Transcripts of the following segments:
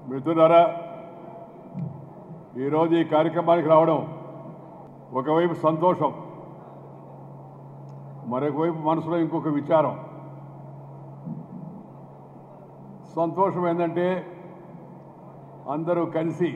మిత్రులారా ఈరోజు ఈ కార్యక్రమానికి రావడం ఒకవైపు సంతోషం మరొకవైపు మనసులో ఇంకొక విచారం సంతోషం ఏంటంటే అందరూ కలిసి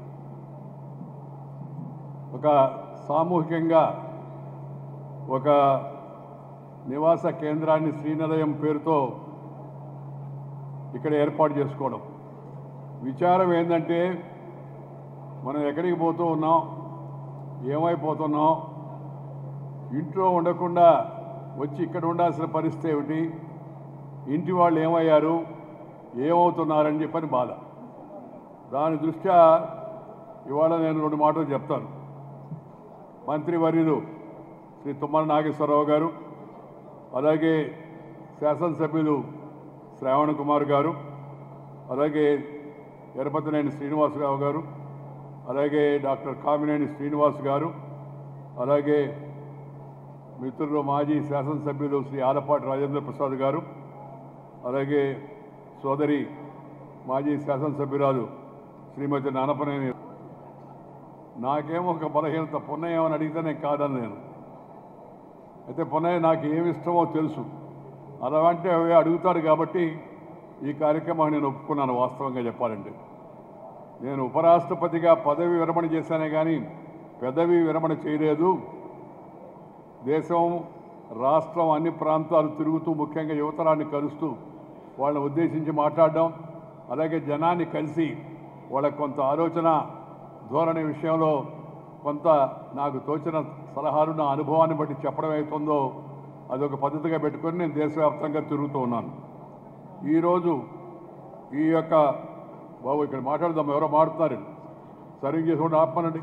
ఒక సామూహికంగా ఒక నివాస కేంద్రాన్ని శ్రీనిలయం పేరుతో ఇక్కడ ఏర్పాటు చేసుకోవడం విచారం ఏంటంటే మనం ఎక్కడికి పోతూ ఉన్నాం ఏమైపోతున్నాం ఇంట్లో ఉండకుండా వచ్చి ఇక్కడ ఉండాల్సిన పరిస్థితి ఏమిటి ఇంటి వాళ్ళు ఏమయ్యారు ఏమవుతున్నారని చెప్పని బాధ దాని దృష్ట్యా ఇవాళ నేను రెండు మాటలు చెప్తాను మంత్రివర్యులు శ్రీ తుమ్మల నాగేశ్వరరావు గారు అలాగే శాసనసభ్యులు శ్రావణ్ కుమార్ గారు అలాగే ఎరపతినేని శ్రీనివాసరావు గారు అలాగే డాక్టర్ కామినేని శ్రీనివాస్ గారు అలాగే మిత్రులు మాజీ శాసనసభ్యులు శ్రీ ఆలపాటి రాజేంద్ర ప్రసాద్ గారు అలాగే సోదరి మాజీ శాసనసభ్యురాలు శ్రీమతి నానపనేని నాకేమో ఒక బలహీనత పున్నయ్య అని అడిగితే నేను కాదని నేను అయితే పున్నయ్య నాకు ఏమి ఇష్టమో తెలుసు అలాంటి అవి అడుగుతాడు కాబట్టి ఈ కార్యక్రమాన్ని నేను ఒప్పుకున్నాను వాస్తవంగా చెప్పాలంటే నేను ఉపరాష్ట్రపతిగా పదవి విరమణ చేశానే కానీ పెదవి విరమణ చేయలేదు దేశం రాష్ట్రం అన్ని ప్రాంతాలు తిరుగుతూ ముఖ్యంగా యువతరాన్ని కలుస్తూ వాళ్ళని ఉద్దేశించి మాట్లాడడం అలాగే జనాన్ని కలిసి వాళ్ళకి కొంత ఆలోచన ధోరణి విషయంలో కొంత నాకు తోచిన సలహాలు నా అనుభవాన్ని బట్టి చెప్పడం అవుతుందో అదొక పద్ధతిగా పెట్టుకొని నేను దేశవ్యాప్తంగా తిరుగుతూ ఉన్నాను ఈరోజు ఈ యొక్క బాబు ఇక్కడ మాట్లాడదాం ఎవరో మాట్లాడుతున్నారు సరిగ్గా చేసుకోండి ఆపమనండి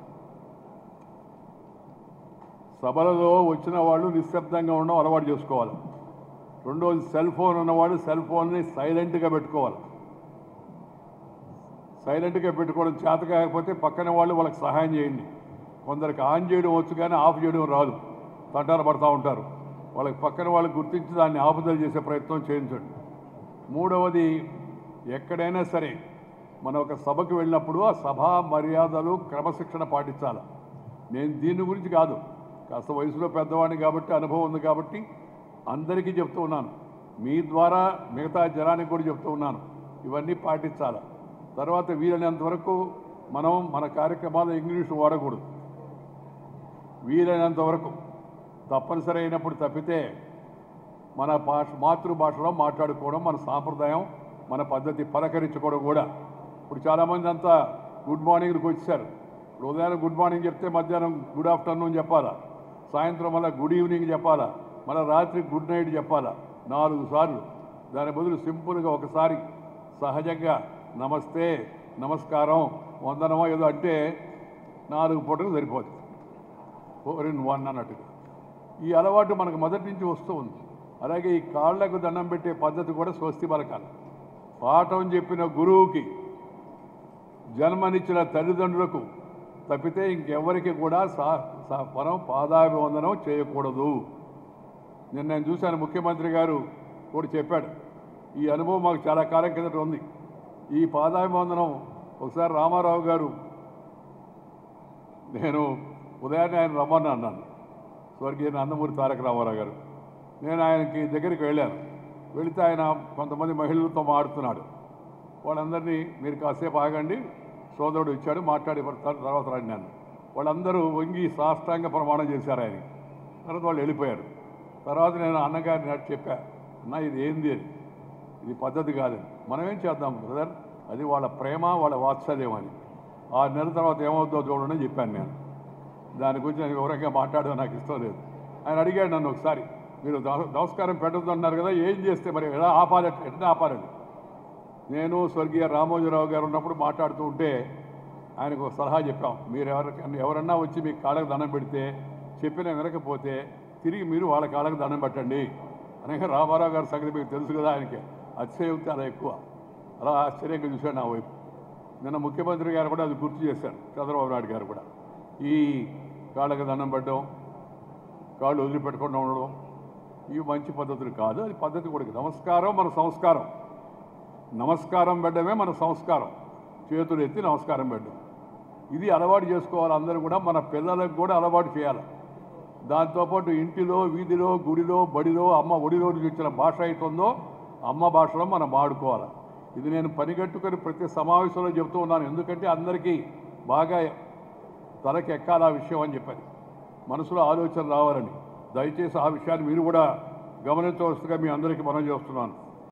సభలలో వచ్చిన వాళ్ళు నిశ్శబ్దంగా ఉండడం అలవాటు చేసుకోవాలి రెండోది సెల్ ఫోన్ ఉన్నవాళ్ళు సెల్ ఫోన్ని సైలెంట్గా పెట్టుకోవాలి సైలెంట్గా పెట్టుకోవడం చేత కాకపోతే పక్కన వాళ్ళు వాళ్ళకి సహాయం చేయండి కొందరికి ఆన్ చేయడం వచ్చు కానీ ఆఫ్ చేయడం రాదు తంటాలు పడుతూ ఉంటారు వాళ్ళకి పక్కన వాళ్ళకి గుర్తించి దాన్ని ఆపుదల చేసే ప్రయత్నం చేయించండి మూడవది ఎక్కడైనా సరే మనం ఒక సభకు వెళ్ళినప్పుడు ఆ సభా మర్యాదలు క్రమశిక్షణ పాటించాలి నేను దీని గురించి కాదు కాస్త వయసులో పెద్దవాడిని కాబట్టి అనుభవం ఉంది కాబట్టి అందరికీ చెప్తూ ఉన్నాను మీ ద్వారా మిగతా జనానికి కూడా చెప్తూ ఉన్నాను ఇవన్నీ పాటించాలి తర్వాత వీలైనంత వరకు మనం మన కార్యక్రమాలు ఇంగ్లీష్ వాడకూడదు వీలైనంత వరకు తప్పనిసరి అయినప్పుడు తప్పితే మన భాష మాతృభాషలో మాట్లాడుకోవడం మన సాంప్రదాయం మన పద్ధతి పలకరించుకోవడం కూడా ఇప్పుడు చాలామంది అంతా గుడ్ మార్నింగ్కి వచ్చారు ఇప్పుడు ఉదయం గుడ్ మార్నింగ్ చెప్తే మధ్యాహ్నం గుడ్ ఆఫ్టర్నూన్ చెప్పాలా సాయంత్రం మళ్ళీ గుడ్ ఈవినింగ్ చెప్పాలా మళ్ళీ రాత్రి గుడ్ నైట్ చెప్పాలా నాలుగు సార్లు దాని బదులు సింపుల్గా ఒకసారి సహజంగా నమస్తే నమస్కారం వందనమో ఏదో అంటే నాలుగు పూటలు సరిపోతుంది ఫోర్ ఇన్ వన్ అన్నట్టుగా ఈ అలవాటు మనకు మొదటి నుంచి వస్తూ ఉంది అలాగే ఈ కాళ్లకు దండం పెట్టే పద్ధతి కూడా స్వస్తి పలకాలి పాఠం చెప్పిన గురువుకి జన్మనిచ్చిన తల్లిదండ్రులకు తప్పితే ఇంకెవరికి కూడా సా సా- మనం పాదాభివందనం చేయకూడదు నిన్న నేను చూశాను ముఖ్యమంత్రి గారు కూడా చెప్పాడు ఈ అనుభవం మాకు చాలా కాలం కిందట ఉంది ఈ పాదాభివందనం ఒకసారి రామారావు గారు నేను ఉదయాన్నే ఆయన రమ్మని అన్నాను స్వర్గీయ నందమూరి తారక రామారావు గారు నేను ఆయనకి దగ్గరికి వెళ్ళాను వెళితే ఆయన కొంతమంది మహిళలతో మాడుతున్నాడు వాళ్ళందరినీ మీరు కాసేపు ఆగండి సోదరుడు ఇచ్చాడు మాట్లాడి తర్వాత రండి నన్ను వాళ్ళందరూ వంగి సాష్టాంగ ప్రమాణం చేశారు ఆయన తర్వాత వాళ్ళు వెళ్ళిపోయారు తర్వాత నేను అన్నగారిని అటు చెప్పా అన్న ఇది ఏంది అని ఇది పద్ధతి కాదని మనం ఏం చేద్దాం బ్రదర్ అది వాళ్ళ ప్రేమ వాళ్ళ వాత్సల్యం అని ఆరు నెలల తర్వాత ఏమవుతుందో చూడండి అని చెప్పాను నేను దాని గురించి నేను వివరంగా మాట్లాడడం నాకు ఇష్టం లేదు ఆయన అడిగాడు నన్ను ఒకసారి మీరు నమ- నమస్కారం పెట్టద్దు అన్నారు కదా ఏం చేస్తే మరి ఎలా ఆపాలి ఎట్లా ఆపాలండి నేను స్వర్గీయ రామోజీరావు గారు ఉన్నప్పుడు మాట్లాడుతూ ఉంటే ఆయనకు ఒక సలహా చెప్పాం మీరు ఎవరికన్నా ఎవరన్నా వచ్చి మీ కాళ్ళకు దండం పెడితే చెప్పిన వినకపోతే తిరిగి మీరు వాళ్ళ కాళ్ళకు దండం పెట్టండి అనగా రామారావు గారి సంగతి మీకు తెలుసు కదా ఆయనకి అతిశయోక్తి చాలా ఎక్కువ అలా ఆశ్చర్యంగా చూశాడు నా వైపు నిన్న ముఖ్యమంత్రి గారు కూడా అది గుర్తు చేశారు చంద్రబాబు నాయుడు గారు కూడా ఈ కాళ్ళకు దండం పెట్టడం కాళ్ళు వదిలిపెట్టకుండా ఉండడం ఇవి మంచి పద్ధతులు కాదు అది పద్ధతి కూడా కాదు. నమస్కారం మన సంస్కారం నమస్కారం పెట్టడమే మన సంస్కారం చేతులు ఎత్తి నమస్కారం పెట్టడం ఇది అలవాటు చేసుకోవాలి అందరూ కూడా మన పిల్లలకు కూడా అలవాటు చేయాలి దాంతోపాటు ఇంటిలో వీధిలో గుడిలో బడిలో అమ్మ ఒడిలో నుంచి వచ్చిన భాష అవుతుందో అమ్మ భాషలో మనం వాడుకోవాలి ఇది నేను పనిగట్టుకొని ప్రతి సమావేశంలో చెబుతూ ఉన్నాను ఎందుకంటే అందరికీ బాగా తలకి ఎక్కాలి ఆ విషయం అని చెప్పని మనసులో ఆలోచన రావాలని దయచేసి ఆ విషయాన్ని మీరు కూడా గమనించవలసిందిగా మీ అందరికీ మనం చేస్తున్నాను